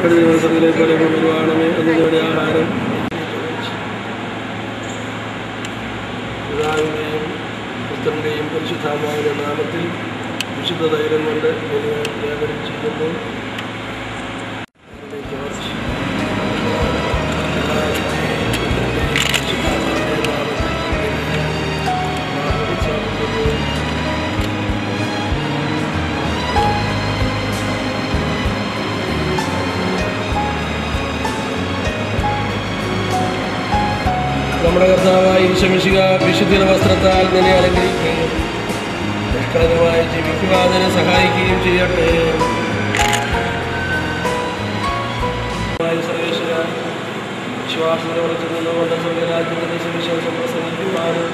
ഒരു ദിവസത്തിലെ പോലെ കൊണ്ടുവരണമേ അതിലൂടെ ആഹാരം പിതാവിൻ്റെയും പുത്രൻ്റെയും പരിശുദ്ധാത്മാവിൻ്റെ നാമത്തിൽ വിശുദ്ധ ധൈര്യം കൊണ്ട് എന്നെ വ്യാപനം ചെയ്യുന്നു ജോർജ് നമ്മുടെ കർത്താവായി വിഷമിക്കുക വിശുദ്ധിയുടെ വസ്ത്രത്താൽ നിന്നെ അലങ്കരിക്കുകയും നിഷ്കളങ്കമായി ജീവിക്കുവാതിനെ സഹായിക്കുകയും ചെയ്യട്ടെ സർവേശ്വര വിശ്വാസത്തെ വിളിച്ചു നിന്നുകൊണ്ട് സ്വർഗരാജ്യത്തിന്റെ സുവിശേഷം പ്രസംഗിക്കുവാനും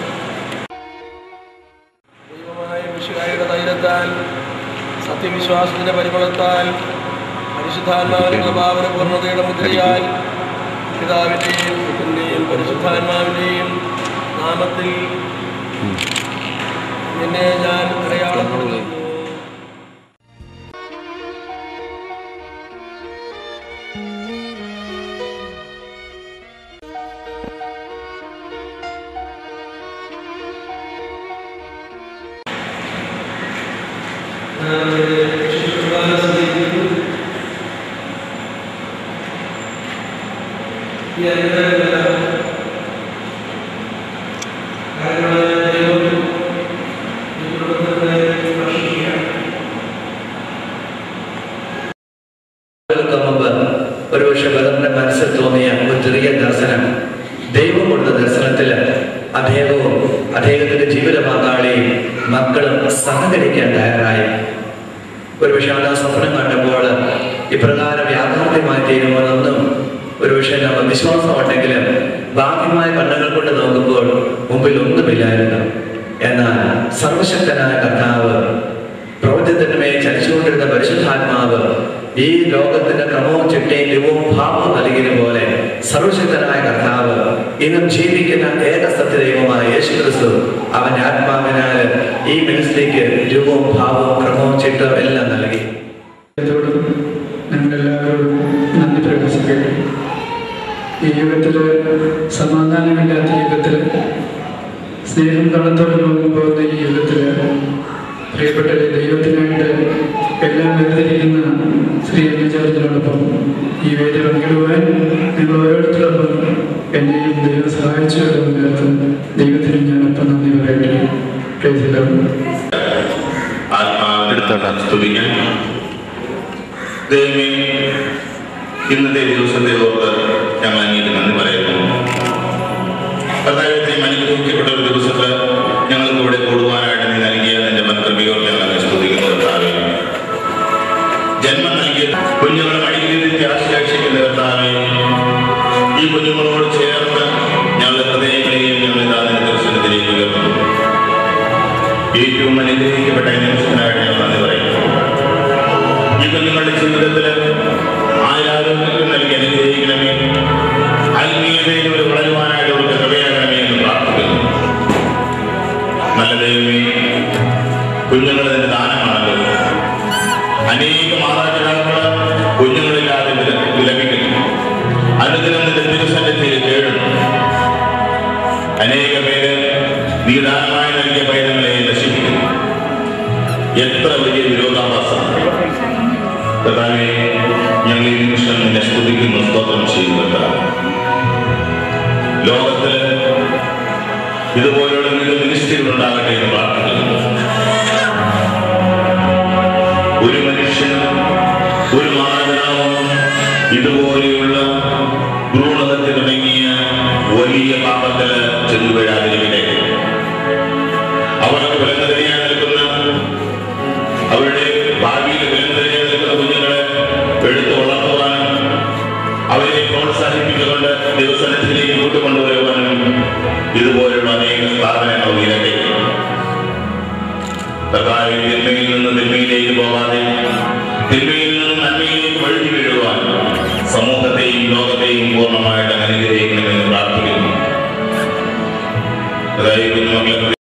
ദൈവമായ വിശുകായുടെ ധൈര്യത്താൽ സത്യവിശ്വാസത്തിന്റെ പരിമളത്താൽ പരിശുദ്ധാത്മാവിന്റെ പ്രഭാവന പൂർണ്ണതയുടെ മുദ്രയാൽ പിതാവിൻ്റെയും പുത്രൻ്റെയും പരിശുദ്ധാത്മാവിൻ്റെയും നാമത്തിൽ നിന്നെ ഞാൻ അടയാളപ്പെടുത്തുന്നു ഈ അനുഗ്രഹങ്ങളെല്ലാം കാര്യങ്ങളായ ദൈവം ഈ കുടുംബത്തിനെ ഭക്ഷിക്കുകയാണ് വർഷങ്ങൾക്ക് മുമ്പ് ഒരുപക്ഷെ ബദറിന്റെ മനസ്സിൽ തോന്നിയ ഒരു ചെറിയ ദർശനം ദൈവം കൊടുത്ത ദർശനത്തിൽ അദ്ദേഹവും അദ്ദേഹത്തിന്റെ ജീവിത പങ്കാളിയും മക്കളും സഹകരിക്കാൻ തയ്യാറായി ഒരുപക്ഷെ ആ സ്വപ്നം കണ്ടപ്പോൾ ഇപ്രകാരം യാഥാർത്ഥ്യമായി തീരുമാനമൊന്നും ഒരുപക്ഷെ നമ്മൾ വിശ്വാസമുണ്ടെങ്കിലും ബാഹ്യമായ കണ്ണുകൾ കൊണ്ട് നോക്കുമ്പോൾ മുമ്പിൽ ഒന്നുമില്ലായിരുന്നു എന്നാൽ സർവശക്തനായ കർത്താവ് പ്രപഞ്ചത്തിന് മേൽ ചലിച്ചുകൊണ്ടിരുന്ന പരിശുദ്ധാത്മാവ് ഈ ലോകത്തിന്റെ ക്രമവും ചിട്ടയും രൂപവും ഭാവവും നൽകിയ പോലെ സർവശക്തനായ കർത്താവ് ഇന്നും ജീവിക്കുന്ന ഏക സത്യദൈവമായ യേശു ക്രിസ്തു അവന്റെ ആത്മാവിനാൽ ഈ മിനിസ്ട്രിക്ക് രൂപവും ഭാവവും ക്രമവും ചിട്ടവും എല്ലാം നൽകി ദൈവത്തോടും ഞങ്ങളെല്ലാവരോടും നന്ദി പ്രകടിപ്പിക്കട്ടെ ഈ യുഗത്തിൽ സമാധാനമില്ലാത്ത യുഗത്തിൽ സ്നേഹം കടത്തോടെ പോകുന്ന ഈ യുഗത്തിൽ പ്രിയപ്പെട്ട ദൈവത്തിനായിട്ട് എല്ലാം വേർതിരിക്കുന്ന ശ്രീ എം ജോർജിനോടൊപ്പം ഈ വേദി പങ്കിടുവാൻ നിങ്ങൾ ഓരോരുത്തരോടൊപ്പം എന്നെയും ദൈവം സഹായിച്ചു എന്നതിനകത്ത് ദൈവത്തിനും ഞാനൊപ്പം നന്ദി പറയട്ടെ പ്രേസിലാണ് ആത്മാവിനെ സ്തുതിക്കാൻ ദൈവമേ ഇന്നത്തെ ദിവസത്തെ ഓർത്ത് ഞങ്ങൾ അങ്ങേക്ക് നന്ദി പറയുന്നു കർത്താവത്തെ അനുഗ്രഹിക്കപ്പെട്ട ഒരു ദിവസത്തിൽ ഞങ്ങൾക്ക് ഇവിടെ കൂടുവാനായിട്ട് നീ നൽകിയ നിന്റെ മന്ത്രിയോട് ഞങ്ങൾ അങ്ങ് സ്തുതിക്കുന്നു കർത്താവെ ജന്മം നൽകിയ കുഞ്ഞുങ്ങളെ മടിയിലിരുത്തി ആശ്ലേഷിക്കുന്ന കർത്താവെ ഈ കുഞ്ഞുങ്ങളോട് ചേർന്ന് ഞങ്ങളുടെ ഹൃദയങ്ങളെയും ഞങ്ങൾ ഇതാ നിന്റെ ദർശനത്തിലേക്ക് ഉയർത്തുന്നു ഏറ്റവും അനുഗ്രഹിക്കപ്പെട്ട ഈ നിമിഷത്തിനായിട്ട് ഞങ്ങൾ നന്ദി പറയുന്നു ഈ കുഞ്ഞുങ്ങളുടെ ജീവിതത്തിൽ ആരാരോഗ്യം നൽകി അനുഗ്രഹിക്കണമേ ആത്മീയതയിൽ ഒരു വളരുവാനായിട്ട് അവർക്ക് കൃപയാകണമേ എന്ന് പ്രാർത്ഥിക്കുന്നു നല്ല ദൈവമേ കുഞ്ഞുങ്ങൾ അതിന്റെ ദാനമാണല്ലോ അനേക മാതാപിതാക്കൾ കുഞ്ഞുങ്ങളില്ലാതെ വില- വിലപിക്കുന്നു അനുദിനം നിന്റെ തിരുസന്നിധിയിൽ കേഴുന്നു അനേക പേര് നീ ദാനമായി നൽകിയ പൈതങ്ങളെ നശിപ്പിക്കുന്നു എത്ര വലിയ വിരോധാഭാസം കർത്താവേ ഞങ്ങൾ ഈ നിമിഷം നിന്നെ സ്തുതിക്കുന്നു സ്തോത്രം ചെയ്യുന്നു കർത്താവേ. ലോകത്തില് ഇതുപോലുള്ള വിവിധ മിനിസ്ട്രികൾ ഉണ്ടാകട്ടെ എന്ന് പ്രാർത്ഥിക്കുന്നു ഒരു മനുഷ്യനും ഒരു മാനവനവും ഇതുപോലെയുള്ള ഭ്രൂണഹത്യ തുടങ്ങിയ വലിയ പാപത്തിൽ ചെന്നു വീഴാതിരിക്കട്ടെ അവർക്ക് വിലങ്ങറിയാൻ നിൽക്കുന്ന അവരുടെ ഭാവിയിൽ വിലങ്ങറിയാൻ നിൽക്കുന്ന കുഞ്ഞുങ്ങളെ എടുത്തു വളർത്തുവാനും അവരെ പ്രോത്സാഹിപ്പിച്ചുകൊണ്ട് ദിവസത്തിലേക്ക് കൂട്ടുകൊണ്ടുവരുവാനും ഇതുപോലുള്ള അനേക സ്ഥാപനങ്ങൾ ഉയരട്ടെ കർത്താവിൽ തിന്മയിൽ നിന്ന് തിന്മയിലേക്ക് പോകാതെ തിന്മയിൽ നിന്ന് നന്മയിലേക്ക് വഴുതി വീഴുവാൻ സമൂഹത്തെയും ലോകത്തെയും പൂർണ്ണമായിട്ട് അനുഗ്രഹിക്കണമെന്ന് പ്രാർത്ഥിക്കുന്നു അതായത് കുഞ്ഞുമക്കളെ